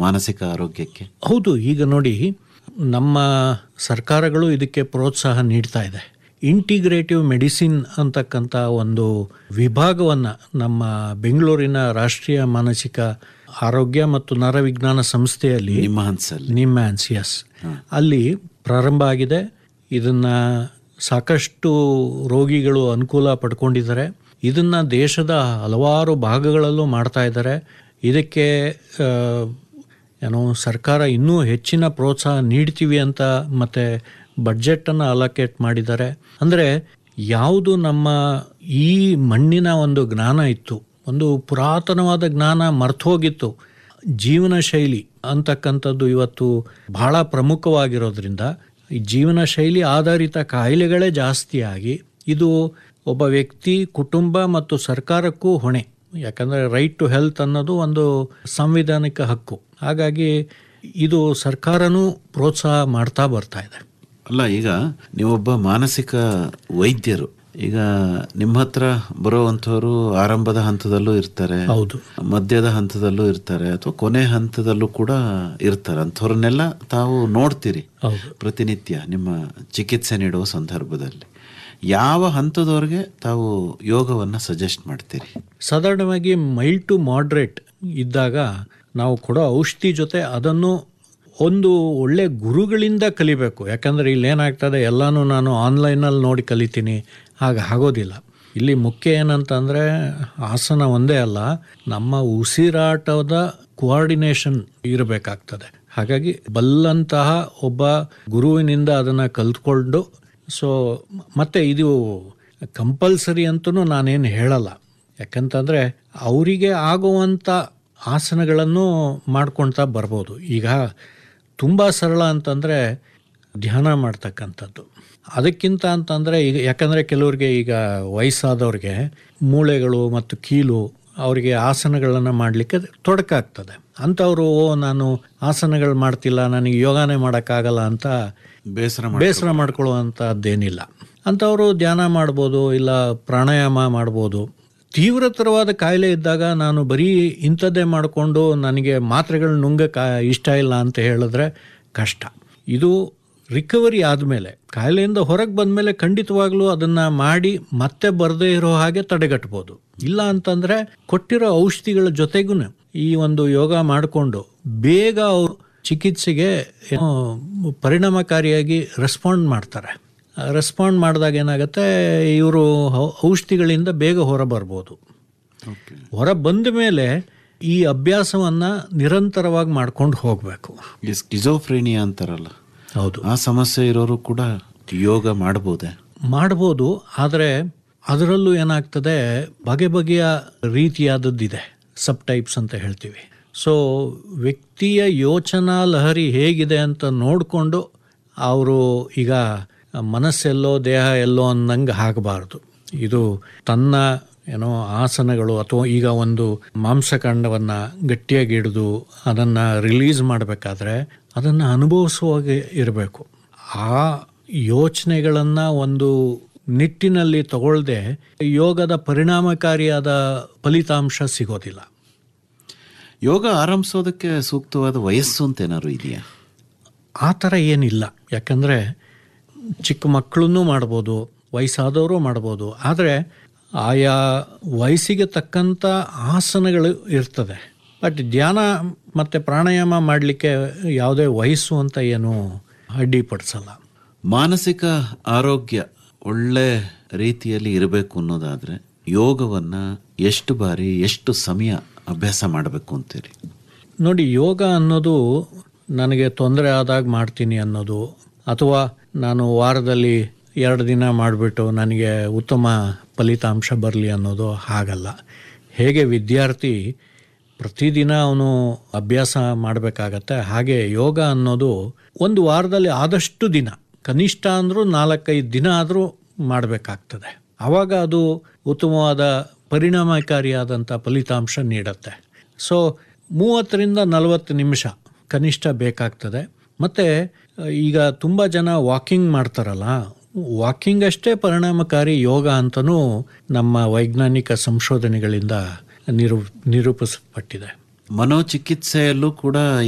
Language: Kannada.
ಮಾನಸಿಕ ಆರೋಗ್ಯಕ್ಕೆ ಹೌದು ಈಗ ನೋಡಿ ನಮ್ಮ ಸರ್ಕಾರಗಳು ಇದಕ್ಕೆ ಪ್ರೋತ್ಸಾಹ ನೀಡ್ತಾ ಇದೆ ಇಂಟಿಗ್ರೇಟಿವ್ ಮೆಡಿಸಿನ್ ಅಂತಕ್ಕಂಥ ಒಂದು ವಿಭಾಗವನ್ನು ನಮ್ಮ ಬೆಂಗಳೂರಿನ ರಾಷ್ಟ್ರೀಯ ಮಾನಸಿಕ ಆರೋಗ್ಯ ಮತ್ತು ನರವಿಜ್ಞಾನ ಸಂಸ್ಥೆಯಲ್ಲಿ ನಿಮ್ಮ ಹಂತದಲ್ಲಿ ನಿಮ್ಯಾನ್ಸ್ ಎಸ್ ಅಲ್ಲಿ ಪ್ರಾರಂಭ ಆಗಿದೆ ಇದನ್ನ ಸಾಕಷ್ಟು ರೋಗಿಗಳು ಅನುಕೂಲ ಪಡ್ಕೊಂಡಿದ್ದಾರೆ ಇದನ್ನ ದೇಶದ ಹಲವಾರು ಭಾಗಗಳಲ್ಲೂ ಮಾಡ್ತಾ ಇದ್ದಾರೆ ಇದಕ್ಕೆ ಆ, ಏನೋ ಸರ್ಕಾರ ಇನ್ನೂ ಹೆಚ್ಚಿನ ಪ್ರೋತ್ಸಾಹ ನೀಡ್ತೀವಿ ಅಂತ ಮತ್ತೆ ಬಡ್ಜೆಟನ್ನು ಅಲೋಕೇಟ್ ಮಾಡಿದ್ದಾರೆ ಅಂದರೆ ಯಾವುದು ನಮ್ಮ ಈ ಮಣ್ಣಿನ ಒಂದು ಜ್ಞಾನ ಇತ್ತು ಒಂದು ಪುರಾತನವಾದ ಜ್ಞಾನ ಮರ್ತೋಗಿತ್ತು ಜೀವನ ಶೈಲಿ ಅಂತಕ್ಕಂಥದ್ದು ಇವತ್ತು ಬಹಳ ಪ್ರಮುಖವಾಗಿರೋದ್ರಿಂದ ಈ ಜೀವನ ಶೈಲಿ ಆಧಾರಿತ ಕಾಯಿಲೆಗಳೇ ಜಾಸ್ತಿ ಆಗಿ ಇದು ಒಬ್ಬ ವ್ಯಕ್ತಿ ಕುಟುಂಬ ಮತ್ತು ಸರ್ಕಾರಕ್ಕೂ ಹೊಣೆ ಯಾಕಂದರೆ ರೈಟ್ ಟು ಹೆಲ್ತ್ ಅನ್ನೋದು ಒಂದು ಸಾಂವಿಧಾನಿಕ ಹಕ್ಕು ಹಾಗಾಗಿ ಇದು ಸರ್ಕಾರನೂ ಪ್ರೋತ್ಸಾಹ ಮಾಡ್ತಾ ಬರ್ತಾ ಇದೆ ಅಲ್ಲ ಈಗ ನೀವೊಬ್ಬ ಮಾನಸಿಕ ವೈದ್ಯರು ಈಗ ನಿಮ್ಮ ಹತ್ರ ಬರುವಂಥವ್ರು ಆರಂಭದ ಹಂತದಲ್ಲೂ ಇರ್ತಾರೆ ಹೌದು ಮಧ್ಯದ ಹಂತದಲ್ಲೂ ಇರ್ತಾರೆ ಅಥವಾ ಕೊನೆ ಹಂತದಲ್ಲೂ ಕೂಡ ಇರ್ತಾರೆ ಅಂಥವ್ರನ್ನೆಲ್ಲ ತಾವು ನೋಡ್ತೀರಿ ಹೌದು ಪ್ರತಿನಿತ್ಯ ನಿಮ್ಮ ಚಿಕಿತ್ಸೆ ನೀಡುವ ಸಂದರ್ಭದಲ್ಲಿ ಯಾವ ಹಂತದವ್ರಿಗೆ ತಾವು ಯೋಗವನ್ನು ಸಜೆಸ್ಟ್ ಮಾಡ್ತೀರಿ ಸಾಧಾರಣವಾಗಿ ಮೈಲ್ಡ್ ಟು ಮಾಡ್ರೇಟ್ ಇದ್ದಾಗ ನಾವು ಕೊಡೋ ಔಷಧಿ ಜೊತೆ ಅದನ್ನು ಒಂದು ಒಳ್ಳೆ ಗುರುಗಳಿಂದ ಕಲಿಬೇಕು ಯಾಕಂದರೆ ಇಲ್ಲಿ ಏನಾಗ್ತದೆ ಎಲ್ಲನೂ ನಾನು ಆನ್ಲೈನಲ್ಲಿ ನೋಡಿ ಕಲಿತೀನಿ ಹಾಗೆ ಆಗೋದಿಲ್ಲ ಇಲ್ಲಿ ಮುಖ್ಯ ಏನಂತಂದರೆ ಆಸನ ಒಂದೇ ಅಲ್ಲ ನಮ್ಮ ಉಸಿರಾಟದ ಕೋಆರ್ಡಿನೇಷನ್ ಇರಬೇಕಾಗ್ತದೆ ಹಾಗಾಗಿ ಬಲ್ಲಂತಹ ಒಬ್ಬ ಗುರುವಿನಿಂದ ಅದನ್ನು ಕಲ್ತ್ಕೊಂಡು ಸೊ ಮತ್ತೆ ಇದು ಕಂಪಲ್ಸರಿ ಅಂತೂ ನಾನೇನು ಹೇಳಲ್ಲ ಯಾಕಂತಂದರೆ ಅವರಿಗೆ ಆಗುವಂಥ ಆಸನಗಳನ್ನು ಮಾಡ್ಕೊಳ್ತಾ ಬರ್ಬೋದು ಈಗ ತುಂಬ ಸರಳ ಅಂತಂದರೆ ಧ್ಯಾನ ಮಾಡ್ತಕ್ಕಂಥದ್ದು ಅದಕ್ಕಿಂತ ಅಂತಂದರೆ ಈಗ ಯಾಕಂದರೆ ಕೆಲವ್ರಿಗೆ ಈಗ ವಯಸ್ಸಾದವ್ರಿಗೆ ಮೂಳೆಗಳು ಮತ್ತು ಕೀಲು ಅವರಿಗೆ ಆಸನಗಳನ್ನು ಮಾಡಲಿಕ್ಕೆ ತೊಡಕಾಗ್ತದೆ ಅಂಥವರು ಓ ನಾನು ಆಸನಗಳು ಮಾಡ್ತಿಲ್ಲ ನನಗೆ ಯೋಗಾನೇ ಮಾಡೋಕ್ಕಾಗಲ್ಲ ಅಂತ ಬೇಸರ ಬೇಸರ ಮಾಡ್ಕೊಳ್ಳುವಂಥದ್ದೇನಿಲ್ಲ ಅಂಥವರು ಧ್ಯಾನ ಮಾಡ್ಬೋದು ಇಲ್ಲ ಪ್ರಾಣಾಯಾಮ ಮಾಡ್ಬೋದು ತೀವ್ರತರವಾದ ಕಾಯಿಲೆ ಇದ್ದಾಗ ನಾನು ಬರೀ ಇಂಥದ್ದೇ ಮಾಡಿಕೊಂಡು ನನಗೆ ಮಾತ್ರೆಗಳು ನುಂಗಕ್ಕೆ ಇಷ್ಟ ಇಲ್ಲ ಅಂತ ಹೇಳಿದ್ರೆ ಕಷ್ಟ ಇದು ರಿಕವರಿ ಆದಮೇಲೆ ಕಾಯಿಲೆಯಿಂದ ಹೊರಗೆ ಬಂದಮೇಲೆ ಖಂಡಿತವಾಗ್ಲೂ ಅದನ್ನು ಮಾಡಿ ಮತ್ತೆ ಬರದೇ ಇರೋ ಹಾಗೆ ತಡೆಗಟ್ಬೋದು ಇಲ್ಲ ಅಂತಂದರೆ ಕೊಟ್ಟಿರೋ ಔಷಧಿಗಳ ಜೊತೆಗೂ ಈ ಒಂದು ಯೋಗ ಮಾಡಿಕೊಂಡು ಬೇಗ ಅವರು ಚಿಕಿತ್ಸೆಗೆ ಏನೋ ಪರಿಣಾಮಕಾರಿಯಾಗಿ ರೆಸ್ಪಾಂಡ್ ಮಾಡ್ತಾರೆ ರೆಸ್ಪಾಂಡ್ ಮಾಡಿದಾಗ ಏನಾಗುತ್ತೆ ಇವರು ಔಷಧಿಗಳಿಂದ ಬೇಗ ಹೊರ ಬರ್ಬೋದು ಹೊರ ಬಂದ ಮೇಲೆ ಈ ಅಭ್ಯಾಸವನ್ನು ನಿರಂತರವಾಗಿ ಮಾಡ್ಕೊಂಡು ಹೋಗಬೇಕು ಈ ಸ್ಕಿಜೋಫ್ರೇನಿಯಾ ಅಂತಾರಲ್ಲ ಹೌದು ಆ ಸಮಸ್ಯೆ ಇರೋರು ಕೂಡ ಯೋಗ ಮಾಡ್ಬೋದೇ ಮಾಡ್ಬೋದು ಆದರೆ ಅದರಲ್ಲೂ ಏನಾಗ್ತದೆ ಬಗೆ ಬಗೆಯ ರೀತಿಯಾದದ್ದಿದೆ ಸಬ್ ಟೈಪ್ಸ್ ಅಂತ ಹೇಳ್ತೀವಿ ಸೊ ವ್ಯಕ್ತಿಯ ಯೋಚನಾ ಲಹರಿ ಹೇಗಿದೆ ಅಂತ ನೋಡಿಕೊಂಡು ಅವರು ಈಗ ಮನಸ್ಸೆಲ್ಲೋ ದೇಹ ಎಲ್ಲೋ ಅನ್ನಂಗೆ ಆಗಬಾರ್ದು ಇದು ತನ್ನ ಏನೋ ಆಸನಗಳು ಅಥವಾ ಈಗ ಒಂದು ಮಾಂಸಖಂಡವನ್ನು ಗಟ್ಟಿಯಾಗಿ ಹಿಡಿದು ಅದನ್ನು ರಿಲೀಸ್ ಮಾಡಬೇಕಾದ್ರೆ ಅದನ್ನು ಅನುಭವಿಸುವಾಗೆ ಇರಬೇಕು ಆ ಯೋಚನೆಗಳನ್ನು ಒಂದು ನಿಟ್ಟಿನಲ್ಲಿ ತಗೊಳ್ಳದೆ ಯೋಗದ ಪರಿಣಾಮಕಾರಿಯಾದ ಫಲಿತಾಂಶ ಸಿಗೋದಿಲ್ಲ ಯೋಗ ಆರಂಭಿಸೋದಕ್ಕೆ ಸೂಕ್ತವಾದ ವಯಸ್ಸು ಅಂತ ಏನಾದ್ರು ಇದೆಯಾ ಆ ಥರ ಏನಿಲ್ಲ ಯಾಕಂದರೆ ಚಿಕ್ಕ ಮಕ್ಕಳನ್ನೂ ಮಾಡ್ಬೋದು ವಯಸ್ಸಾದವರು ಮಾಡ್ಬೋದು ಆದರೆ ಆಯಾ ವಯಸ್ಸಿಗೆ ತಕ್ಕಂಥ ಆಸನಗಳು ಇರ್ತದೆ ಬಟ್ ಧ್ಯಾನ ಮತ್ತು ಪ್ರಾಣಾಯಾಮ ಮಾಡಲಿಕ್ಕೆ ಯಾವುದೇ ವಯಸ್ಸು ಅಂತ ಏನು ಅಡ್ಡಿಪಡಿಸಲ್ಲ ಮಾನಸಿಕ ಆರೋಗ್ಯ ಒಳ್ಳೆ ರೀತಿಯಲ್ಲಿ ಇರಬೇಕು ಅನ್ನೋದಾದ್ರೆ ಯೋಗವನ್ನ ಎಷ್ಟು ಬಾರಿ ಎಷ್ಟು ಸಮಯ ಅಭ್ಯಾಸ ಮಾಡಬೇಕು ಅಂತೀರಿ ನೋಡಿ ಯೋಗ ಅನ್ನೋದು ನನಗೆ ತೊಂದರೆ ಆದಾಗ ಮಾಡ್ತೀನಿ ಅನ್ನೋದು ಅಥವಾ ನಾನು ವಾರದಲ್ಲಿ ಎರಡು ದಿನ ಮಾಡಿಬಿಟ್ಟು ನನಗೆ ಉತ್ತಮ ಫಲಿತಾಂಶ ಬರಲಿ ಅನ್ನೋದು ಹಾಗಲ್ಲ ಹೇಗೆ ವಿದ್ಯಾರ್ಥಿ ಪ್ರತಿದಿನ ಅವನು ಅಭ್ಯಾಸ ಮಾಡಬೇಕಾಗತ್ತೆ ಹಾಗೆ ಯೋಗ ಅನ್ನೋದು ಒಂದು ವಾರದಲ್ಲಿ ಆದಷ್ಟು ದಿನ ಕನಿಷ್ಠ ಅಂದರೂ ನಾಲ್ಕೈದು ದಿನ ಆದರೂ ಮಾಡಬೇಕಾಗ್ತದೆ ಆವಾಗ ಅದು ಉತ್ತಮವಾದ ಪರಿಣಾಮಕಾರಿಯಾದಂಥ ಫಲಿತಾಂಶ ನೀಡುತ್ತೆ ಸೊ ಮೂವತ್ತರಿಂದ ನಲವತ್ತು ನಿಮಿಷ ಕನಿಷ್ಠ ಬೇಕಾಗ್ತದೆ ಮತ್ತು ಈಗ ತುಂಬ ಜನ ವಾಕಿಂಗ್ ಮಾಡ್ತಾರಲ್ಲ ವಾಕಿಂಗ್ ಅಷ್ಟೇ ಪರಿಣಾಮಕಾರಿ ಯೋಗ ಅಂತಲೂ ನಮ್ಮ ವೈಜ್ಞಾನಿಕ ಸಂಶೋಧನೆಗಳಿಂದ ನಿರೂ ನಿರೂಪಿಸಲ್ಪಟ್ಟಿದೆ ಮನೋಚಿಕಿತ್ಸೆಯಲ್ಲೂ ಕೂಡ